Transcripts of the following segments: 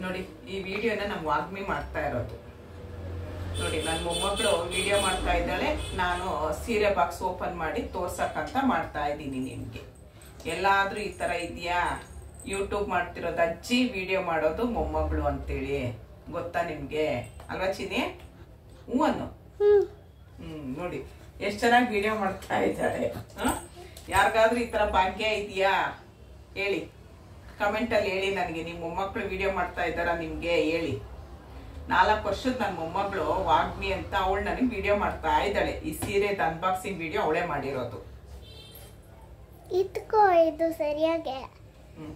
ನೋಡಿ ಈ ವಿಡಿಯೋನ ನಮ್ಮ ವಾಗ್ಮಿ ಮಾಡ್ತಾ ಇರೋದು ನೋಡಿ ನನ್ನ ಮೊಮ್ಮಗಳು ವಿಡಿಯೋ ಮಾಡ್ತಾ ಇದ್ದಾಳೆ ನಾನು ಸೀರೆ ಬಾಕ್ಸ್ ಓಪನ್ ಮಾಡಿ ತೋರ್ಸಕ್ಕಂತ ಮಾಡ್ತಾ ಇದ್ದೀನಿ ನಿಮ್ಗೆ ಎಲ್ಲಾದ್ರೂ ಈ ತರ ಇದೆಯಾ ಯೂಟ್ಯೂಬ್ ಮಾಡ್ತಿರೋದು ಅಜ್ಜಿ ವಿಡಿಯೋ ಮಾಡೋದು ಮೊಮ್ಮಗಳು ಅಂತೇಳಿ ಗೊತ್ತಾ ನಿಮ್ಗೆ ಅಲ್ವಾ ಚಿನಿ ಹ್ಞೂ ಅನ್ನು ಹ್ಮ್ ನೋಡಿ ಎಷ್ಟ್ ಚೆನ್ನಾಗಿ ವಿಡಿಯೋ ಮಾಡ್ತಾ ಇದ್ದಾರೆ ಯಾರಿಗಾದ್ರೂ ಈ ತರ ಭಾಗ್ಯ ಇದೆಯಾ ಹೇಳಿ ಕಮೆಂಟ್ ಅಲ್ಲಿ ಹೇಳಿ ನನಗೆ ನಿಮ್ಮ ಮೊಮ್ಮಕ್ಕಳು ವಿಡಿಯೋ ಮಾಡ್ತಾ ಇದ್ದಾರಾ ನಿಮ್ಗೆ ಹೇಳಿ ನಾಲ್ಕು ವರ್ಷದ ನನ್ನ ಮೊಮ್ಮಗಳು ವಾಗ್ಮಿ ಅಂತ ಅವಳು ನನಗೆ ವಿಡಿಯೋ ಮಾಡ್ತಾ ಇದ್ದಾಳೆ ಈ ಸೀರೆದ ಅನ್ಬಾಕ್ಸಿಂಗ್ ವಿಡಿಯೋ ಅವಳೇ ಮಾಡಿರೋದು ಇಟ್ಕೋ ಇದು ಸರಿಯಾಗಿ ಹ್ಮ್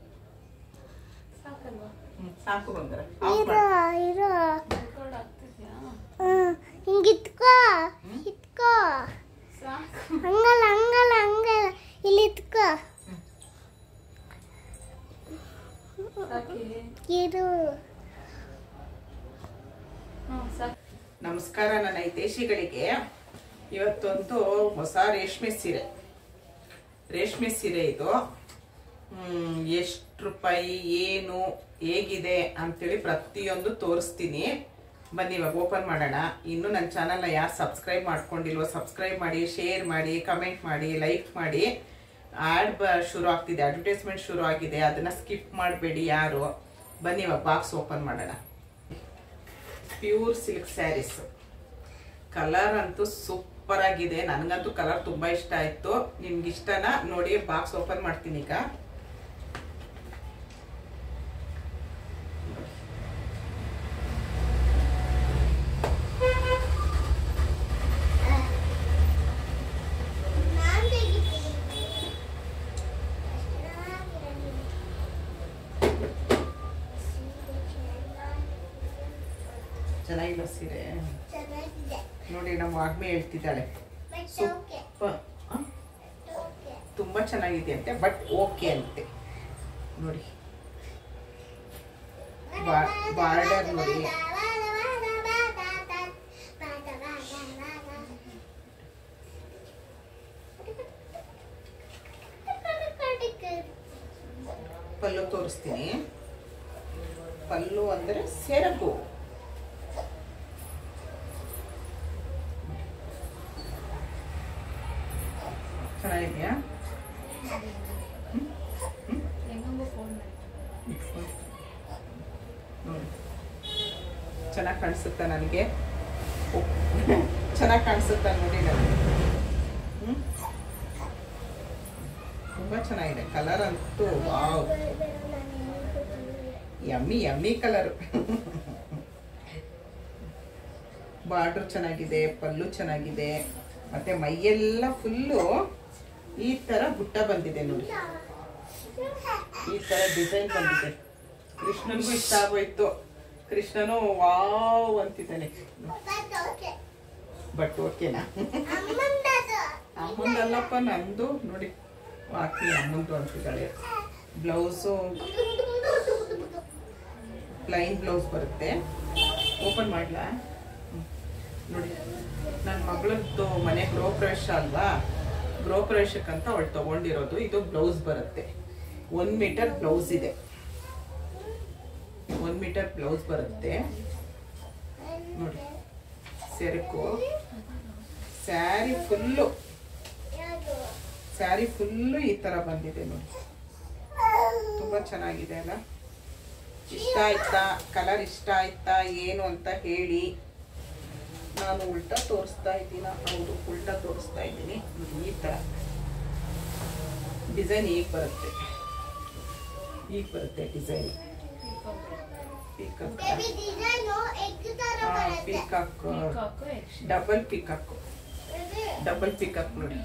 ಸಾಕಲ್ವಾ ಹ್ಮ್ ಸಾಕು ಬಂದ್ರೆ ಇರೋ ಇರೋ ರೆಕಾರ್ಡ್ ಆಗ್ತಿದ್ಯಾ ಹ್ಮ್, ಹಿಂಗ್ ಇಟ್ಕೋ ಇಟ್ಕೋ ಸಾಕು ಹಂಗಲ್ಲ ಹಂಗಲ್ಲ ಹಂಗಲ್ಲ ಇಲ್ಲಿ ಇಟ್ಕೋ ಸಾಕಿ ಇರು ಹ್ಞೂ ಸಾಕು ನಮಸ್ಕಾರ ನನ್ನ ಹಿತೈಷಿಗಳಿಗೆ ಇವತ್ತೊಂದು ಹೊಸ ರೇಷ್ಮೆ ಸೀರೆ ರೇಷ್ಮೆ ಸೀರೆ ಇದು ಹ್ಮ್, ಎಷ್ಟು ರೂಪಾಯಿ ಏನು ಹೇಗಿದೆ ಅಂತೇಳಿ ಪ್ರತಿಯೊಂದು ತೋರಿಸ್ತೀನಿ ಬನ್ನಿ ಇವಾಗ ಓಪನ್ ಮಾಡೋಣ ಇನ್ನು ನನ್ನ ಚಾನಲ್ನ ಯಾರು ಸಬ್ಸ್ಕ್ರೈಬ್ ಮಾಡ್ಕೊಂಡಿಲ್ವೋ ಸಬ್ಸ್ಕ್ರೈಬ್ ಮಾಡಿ ಶೇರ್ ಮಾಡಿ ಕಮೆಂಟ್ ಮಾಡಿ ಲೈಕ್ ಮಾಡಿ ಆ್ಯಡ್ ಬ ಶುರು ಆಗ್ತಿದೆ ಅಡ್ವರ್ಟೈಸ್ಮೆಂಟ್ ಶುರು ಆಗಿದೆ ಅದನ್ನ ಸ್ಕಿಪ್ ಮಾಡಬೇಡಿ ಯಾರು ಬನ್ನಿ ಇವಾಗ ಬಾಕ್ಸ್ ಓಪನ್ ಮಾಡೋಣ ಪ್ಯೂರ್ ಸಿಲ್ಕ್ ಸ್ಯಾರೀಸ್ ಕಲರ್ ಅಂತೂ ಸೂಪರ್ ಆಗಿದೆ ನನಗಂತೂ ಕಲರ್ ತುಂಬಾ ಇಷ್ಟ ಆಯ್ತು ನಿಮ್ಗೆ ಇಷ್ಟನಾ ನೋಡಿ ಬಾಕ್ಸ್ ಓಪನ್ ಮಾಡ್ತೀನಿ ಈಗ ನಾನ್ ತೆಗಿತೀನಿ. ಚೆನ್ನಾಗಿಲ್ಲ ಸೀರೆ ಚೆನ್ನಾಗಿದೆ ನೋಡಿ ನಮ್ಮ ವಾಗ್ಮಿ ಹೇಳ್ತಿದ್ದಾಳೆ ಬಟ್ ಓಕೆ ಸೂಪರ್ ಆ? ಓಕೆ ತುಂಬಾ ಚೆನ್ನಾಗಿದೆ ಅಂತೆ ಬಟ್ ಓಕೆ ಅಂತೆ ನೋಡಿ ಬಾರ್ಡರ್ ನೋಡಿ ಪಲ್ಲು ತೋರಿಸ್ತೀನಿ ಪಲ್ಲು ಅಂದ್ರೆ ಸೆರಗು ಚೆನ್ನಾಗಿದೆಯಾ ಹೆಂಗಂಗೋ ಫೋನ್ ಮಾಡಿ ನೋಡಿ ಚೆನ್ನಾಗಿ ಕಾಣಿಸುತ್ತಾ ನನಗೆ ಚೆನ್ನಾಗಿ ಕಾಣಿಸುತ್ತಾ ನೋಡಿ ನನಗೆ ಹ್ಮ್? ತುಂಬಾ ಚೆನ್ನಾಗಿದೆ ಕಲರ್ ಅಂತೂ wow yummy yummy colour border ಚೆನ್ನಾಗಿದೆ ಪಲ್ಲು ಚೆನ್ನಾಗಿದೆ ಮತ್ತೆ ಮೈಯೆಲ್ಲ ಫುಲ್ಲು ಈ ತರ ಬುಟ್ಟ ಬಂದಿದೆ ನೋಡಿ ಈ ತರ ಡಿಸೈನ್ ಬಂದಿದೆ ಕೃಷ್ಣನ್ಗೂ ಇಷ್ಟ ಆಗೋಯ್ತು ಕೃಷ್ಣನು ವಾವ್ ಅಂತಿದ್ದಾನೆ ಬಟ್ ಓಕೆನಾ ಅಮ್ಮಂದಲ್ಲಪ್ಪ ನಂದು ನೋಡಿ ಹಾಕಿ ಅಮ್ಮಂದು ಅಂತಿದ್ದಾಳೆ ಬ್ಲೌಸು ಪ್ಲೈನ್ ಬ್ಲೌಸ್ ಬರುತ್ತೆ ಓಪನ್ ಮಾಡ್ಲಾ ಹ್ಮ್. ನೋಡಿ ನನ್ನ ಮಗಳದ್ದು ಮನೆ ಗೃಹ ಪ್ರವೇಶ ಅಲ್ವಾ ಗೃಹ ಪ್ರವೇಶಕ್ಕಂತ ಅವಳು ತಗೊಂಡಿರೋದು ಇದು ಬ್ಲೌಸ್ ಬರುತ್ತೆ ಒಂದ್ ಮೀಟರ್ ಬ್ಲೌಸ್ ಇದೆ ಒಂದ್ ಮೀಟರ್ ಬ್ಲೌಸ್ ಬರುತ್ತೆ ನೋಡಿ ಸೆರಕು ಸ್ಯಾರಿ ಫುಲ್ಲು ಸ್ಯಾರಿ ಫುಲ್ಲು ಈ ತರ ಬಂದಿದೆ ನೋಡಿ ತುಂಬಾ ಚೆನ್ನಾಗಿದೆ ಅಲ್ಲ ಇಷ್ಟ ಆಯ್ತಾ ಕಲರ್ ಇಷ್ಟ ಆಯ್ತಾ ಏನು ಅಂತ ಹೇಳಿ ನಾನು ಉಲ್ಟಾ ತೋರಿಸ್ತಾ ಇದ್ದೀನ ಹೌದು ಉಲ್ಟಾ ತೋರಿಸ್ತಾ ಇದ್ದೀನಿ ನೋಡಿ, ಈ ತರ ಡಿಸೈನ್ ಈಗ ಬರುತ್ತೆ ಈಗ ಬರುತ್ತೆ ಡಿಸೈನ್ ಪೀಕಾಕ್ ಪೀಕಾಕ್ ಕಾಕು ಎಕ್ಸ್ಟ್ರಾ ಡಬಲ್ ಪೀಕಾಕ್ ಡಬಲ್ ಪಿಕಪ್ ನೋಡಿ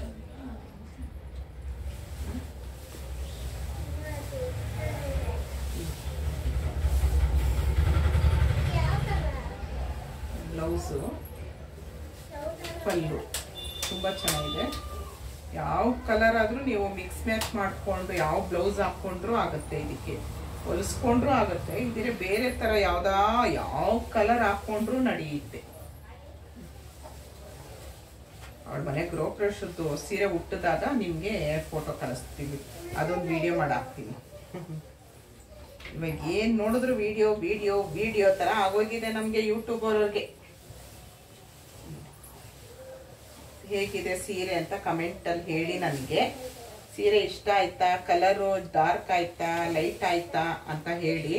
ಬ್ಲೌಸು ಪಲ್ಲು ತುಂಬ ಚೆನ್ನಾಗಿದೆ ಯಾವ ಕಲರ್ ಆದರೂ ನೀವು ಮಿಕ್ಸ್ ಮ್ಯಾಚ್ ಮಾಡಿಕೊಂಡು ಯಾವ ಬ್ಲೌಸ್ ಹಾಕ್ಕೊಂಡ್ರೂ ಆಗುತ್ತೆ ಇದಕ್ಕೆ ಹೊಲಿಸ್ಕೊಂಡ್ರೂ ಆಗುತ್ತೆ ಇದ್ರೆ ಬೇರೆ ಥರ ಯಾವ್ದಾ ಯಾವ ಕಲರ್ ಹಾಕ್ಕೊಂಡ್ರೂ ನಡೆಯುತ್ತೆ ಅವಳ ಮನೆ ಗೃಹ ಪ್ರವೇಶದ್ದು ಸೀರೆ ಹುಟ್ಟಿದಾಗ ನಿಮಗೆ ಫೋಟೋ ಕಳಿಸ್ತೀವಿ ಅದೊಂದು ವಿಡಿಯೋ ಮಾಡಿ ಹಾಕ್ತೀನಿ ಇವಾಗ ಏನು ನೋಡಿದ್ರು ವಿಡಿಯೋ ವಿಡಿಯೋ ವಿಡಿಯೋ ಥರ ಆಗೋಗಿದೆ ನಮಗೆ ಯೂಟ್ಯೂಬ್ ಅವ್ರಿಗೆ ಹೇಗಿದೆ ಸೀರೆ ಅಂತ ಕಮೆಂಟಲ್ಲಿ ಹೇಳಿ ನನಗೆ ಸೀರೆ ಇಷ್ಟ ಆಯ್ತಾ ಕಲರು ಡಾರ್ಕ್ ಆಯ್ತಾ ಲೈಟ್ ಆಯ್ತಾ ಅಂತ ಹೇಳಿ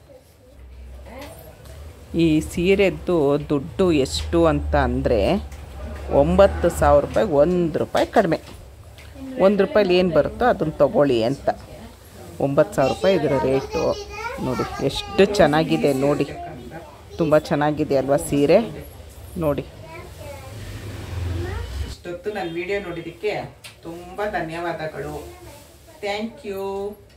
ಈ ಸೀರೆದ್ದು ದುಡ್ಡು ಎಷ್ಟು ಅಂತ ಅಂದರೆ ಒಂಬತ್ತು ಸಾವಿರ ರೂಪಾಯಿ ಒಂದು ರೂಪಾಯಿ ಕಡಿಮೆ ಒಂದು ರೂಪಾಯಿಲಿ ಏನು ಬರುತ್ತೋ ಅದನ್ನು ತಗೊಳ್ಳಿ ಅಂತ ಒಂಬತ್ತು ಸಾವಿರ ರೂಪಾಯಿ ಇದರ ರೇಟು ನೋಡಿ ಎಷ್ಟು ಚೆನ್ನಾಗಿದೆ ನೋಡಿ ತುಂಬ ಚೆನ್ನಾಗಿದೆ ಅಲ್ವಾ ಸೀರೆ ನೋಡಿ ಇಷ್ಟೊತ್ತು ನನ್ನ ವಿಡಿಯೋ ನೋಡಿದ್ದಕ್ಕೆ ತುಂಬ ಧನ್ಯವಾದಗಳು ಥ್ಯಾಂಕ್ ಯು